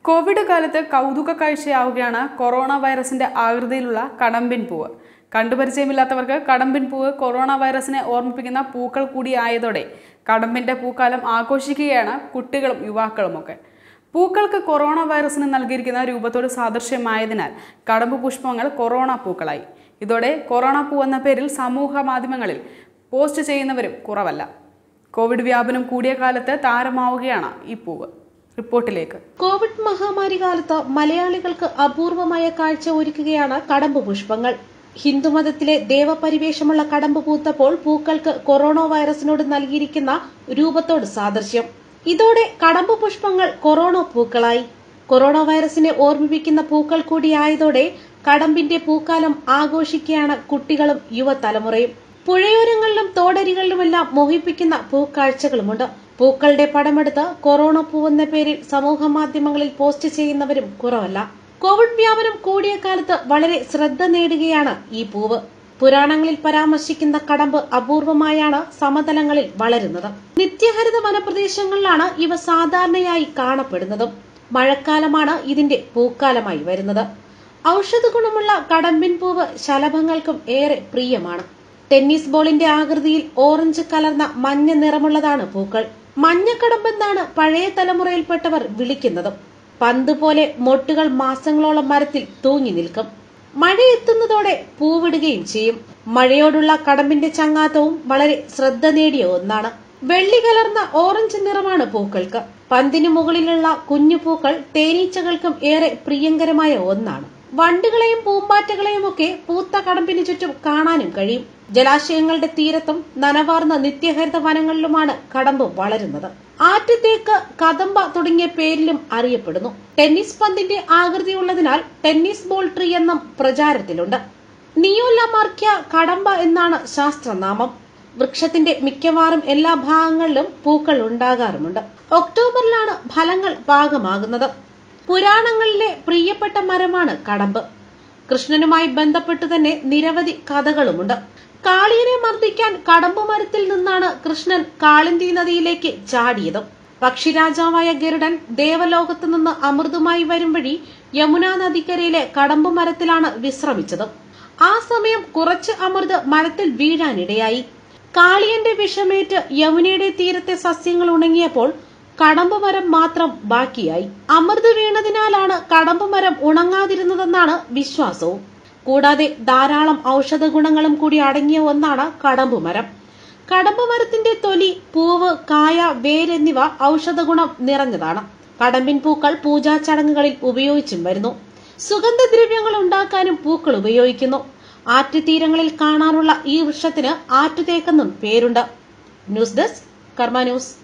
Covid കാലത്ത് കൗതുക കാഴ്ചയാവുകയാണ് corona വൈറസിന്റെ ആകൃതിയിലുള്ള കടമ്പിൻ പൂവ് കണ്ടുപരിചയമില്ലാത്തവർക്ക് കടമ്പിൻ പൂവ് കൊറോണ വൈറസിനെ ഓർമ്മിപ്പിക്കുന്ന പൂക്കൾ കൂടിയായതോടെ കടമ്പിന്റെ പൂക്കാലം ആഘോഷിക്കുകയാണ് കുട്ടികളും യുവാക്കളുമൊക്കെ പൂക്കൾക്ക് കൊറോണ വൈറസിന് നൽകിയിരിക്കുന്ന രൂപത്തോട് സാദൃശ്യമായതിനാൽ കടമ്പ് പുഷ്പങ്ങൾ കൊറോണ പൂക്കളായി ഇതോടെ കൊറോണ പൂ എന്ന പേരിൽ സമൂഹ മാധ്യമങ്ങളിൽ പോസ്റ്റ് ചെയ്യുന്നവരും കുറവല്ല കോവിഡ് വ്യാപനം കൂടിയ കാലത്ത് താരമാവുകയാണ് ഈ പൂവ് റിപ്പോർട്ടിലേക്ക് കോവിഡ് മഹാമാരി കാലത്ത് മലയാളികൾക്ക് അപൂർവമായ കാഴ്ച ഒരുക്കുകയാണ് കടമ്പ് പുഷ്പങ്ങൾ ഹിന്ദുമതത്തിലെ ദേവപരിവേഷമുള്ള കടമ്പ് പൂത്തപ്പോൾ പൂക്കൾക്ക് കൊറോണ വൈറസിനോട് നൽകിയിരിക്കുന്ന രൂപത്തോട് സാദൃശ്യം ഇതോടെ കടമ്പ് പുഷ്പങ്ങൾ കൊറോണ പൂക്കളായി കൊറോണ വൈറസിനെ ഓർമ്മിപ്പിക്കുന്ന പൂക്കൾ കൂടിയായതോടെ കടമ്പിന്റെ പൂക്കാലം ആഘോഷിക്കുകയാണ് കുട്ടികളും യുവതലമുറയും പുഴയോരങ്ങളിലും തോടരികളിലുമെല്ലാം മോഹിപ്പിക്കുന്ന പൂക്കാഴ്ചകളുമുണ്ട് പൂക്കളുടെ പടമെടുത്ത് കൊറോണ പൂവെന്ന പേരിൽ സമൂഹ മാധ്യമങ്ങളിൽ പോസ്റ്റ് ചെയ്യുന്നവരും കുറവല്ല കോവിഡ് വ്യാപനം കൂടിയ കാലത്ത് വളരെ ശ്രദ്ധ നേടുകയാണ് ഈ പൂവ് പുരാണങ്ങളിൽ പരാമർശിക്കുന്ന കടമ്പ് അപൂർവമായാണ് സമതലങ്ങളിൽ വളരുന്നത് നിത്യഹരിത വനപ്രദേശങ്ങളിലാണ് ഇവ സാധാരണയായി കാണപ്പെടുന്നതും മഴക്കാലമാണ് ഇതിന്റെ പൂക്കാലമായി വരുന്നത് ഔഷധ ഗുണമുള്ള കടമ്പിൻ പൂവ് ശലഭങ്ങൾക്കും ഏറെ പ്രിയമാണ് ടെന്നീസ് ബോളിന്റെ ആകൃതിയിൽ ഓറഞ്ച് കലർന്ന മഞ്ഞ നിറമുള്ളതാണ് പൂക്കൾ മഞ്ഞക്കടമ്പെന്നാണ് പഴയ തലമുറയിൽപ്പെട്ടവർ വിളിക്കുന്നതും പന്ത് പോലെ മൊട്ടുകൾ മാസങ്ങളോളം മരത്തിൽ തൂങ്ങി നിൽക്കും മഴ എത്തുന്നതോടെ പൂവിടുകയും ചെയ്യും മഴയോടുള്ള കടമ്പിന്റെ ചങ്ങാത്തവും വളരെ ശ്രദ്ധ നേടിയ ഒന്നാണ് വെള്ളി കലർന്ന ഓറഞ്ച് നിറമാണ് പൂക്കൾക്ക് പന്തിനു മുകളിലുള്ള കുഞ്ഞു പൂക്കൾ തേനീച്ചകൾക്കും ഏറെ പ്രിയങ്കരമായ ഒന്നാണ് വണ്ടുകളെയും പൂമ്പാറ്റകളെയും ഒക്കെ പൂത്ത കടമ്പിന് ചുറ്റും കാണാനും കഴിയും ജലാശയങ്ങളുടെ തീരത്തും നനവാർന്ന നിത്യഹരിത വനങ്ങളിലുമാണ് കടമ്പ് വളരുന്നത് ആറ്റുതേക്ക് കദമ്പ തുടങ്ങിയ പേരിലും അറിയപ്പെടുന്നു ടെന്നീസ് പന്തിന്റെ ആകൃതിയുള്ളതിനാൽ ടെന്നീസ് ബോൾ ട്രീ എന്നും പ്രചാരത്തിലുണ്ട് നിയോലമാർക്യ കടമ്പ എന്നാണ് ശാസ്ത്രനാമം വൃക്ഷത്തിന്റെ മിക്കവാറും എല്ലാ ഭാഗങ്ങളിലും പൂക്കൾ ഉണ്ടാകാറുമുണ്ട് ഒക്ടോബറിലാണ് ഫലങ്ങൾ പാകമാകുന്നത് പുരാണങ്ങളിലെ പ്രിയപ്പെട്ട മരമാണ് കടമ്പ് കൃഷ്ണനുമായി ബന്ധപ്പെട്ട് തന്നെ നിരവധി കഥകളുമുണ്ട് കാളിയനെ മർദ്ദിക്കാൻ കടമ്പ് മരത്തിൽ നിന്നാണ് കൃഷ്ണൻ കാളിന്തി നദിയിലേക്ക് ചാടിയതും പക്ഷിരാജാവായ ഗരുഡൻ ദേവലോകത്ത് നിന്ന് അമൃതുമായി വരും വഴി യമുനാ നദിക്കരയിലെ കടമ്പ് മരത്തിലാണ് വിശ്രമിച്ചത് ആ സമയം കുറച്ച് അമൃത് മരത്തിൽ വീഴാനിടയായി കാളിയന്റെ വിഷമേറ്റ് യമുനയുടെ തീരത്തെ സസ്യങ്ങൾ ഉണങ്ങിയപ്പോൾ കടമ്പ് മരം മാത്രം ബാക്കിയായി അമൃത് വീണതിനാലാണ് കടമ്പ് മരം ഉണങ്ങാതിരുന്നതെന്നാണ് വിശ്വാസവും കൂടാതെ ധാരാളം ഔഷധ ഗുണങ്ങളും കൂടി അടങ്ങിയ ഒന്നാണ് കടമ്പ് മരം കടമ്പ് മരത്തിന്റെ തൊലി പൂവ് കായ വേരെന്നിവ ഔഷധ ഗുണം നിറഞ്ഞതാണ് കടമ്പിൻ പൂക്കൾ പൂജാ ചടങ്ങുകളിൽ ഉപയോഗിച്ചും വരുന്നു സുഗന്ധദ്രവ്യങ്ങൾ ഉണ്ടാക്കാനും പൂക്കൾ ഉപയോഗിക്കുന്നു ആറ്റുതീരങ്ങളിൽ കാണാനുള്ള ഈ വൃക്ഷത്തിന് ആറ്റുതേക്കെന്നും പേരുണ്ട് ന്യൂസ് ഡെസ്ക് കർമ്മ ന്യൂസ്